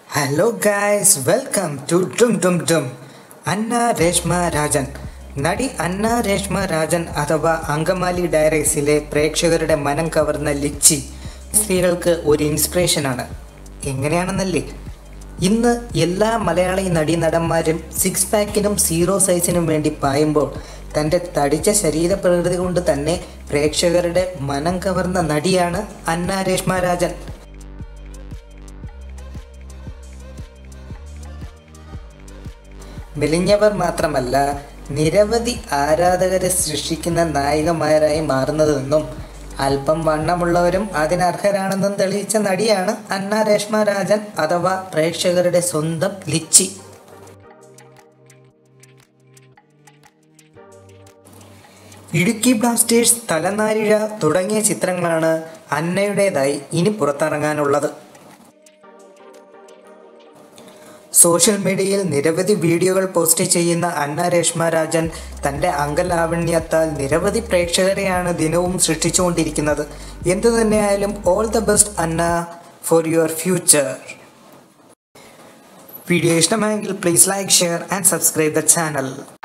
hello guys welcome to ഡും ഡും ഡും അന്ന രേഷ്മ രാജൻ നടി അന്ന രേഷ്മ രാജൻ അഥവാ അങ്കമാലി ഡയറീസിലെ പ്രേക്ഷകരുടെ മനം കവർന്ന ലിച്ചി സ്ത്രീകൾക്ക് ഒരു ഇൻസ്പിറേഷനാണ് എങ്ങനെയാണെന്നല്ലേ ഇന്ന് എല്ലാ മലയാളി നടീനടന്മാരും സിക്സ് പാക്കിനും സീറോ സൈസിനും വേണ്ടി പായുമ്പോൾ തൻ്റെ തടിച്ച ശരീരപ്രകൃതി കൊണ്ട് തന്നെ പ്രേക്ഷകരുടെ മനം കവർന്ന നടിയാണ് അന്ന രേഷ്മ രാജൻ മെലിഞ്ഞവർ മാത്രമല്ല നിരവധി ആരാധകരെ സൃഷ്ടിക്കുന്ന നായികമാരായി മാറുന്നതെന്നും അല്പം വണ്ണമുള്ളവരും അതിനർഹരാണെന്നും തെളിയിച്ച നടിയാണ് അന്ന രേഷ്മ രാജൻ അഥവാ പ്രേക്ഷകരുടെ സ്വന്തം ലിച്ചി ഇടുക്കി ബ്ലാസ്റ്റേഴ്സ് തലനാരിഴ തുടങ്ങിയ ചിത്രങ്ങളാണ് അന്നയുടേതായി ഇനി പുറത്തിറങ്ങാനുള്ളത് സോഷ്യൽ മീഡിയയിൽ നിരവധി വീഡിയോകൾ പോസ്റ്റ് ചെയ്യുന്ന അന്ന രേഷ്മ രാജൻ തൻ്റെ അംഗലാവണ്യത്താൽ നിരവധി പ്രേക്ഷകരെയാണ് ദിനവും സൃഷ്ടിച്ചുകൊണ്ടിരിക്കുന്നത് എന്തു തന്നെയായാലും all the best Anna for your future video ഇഷ്ടമായെങ്കിൽ please like share and subscribe the channel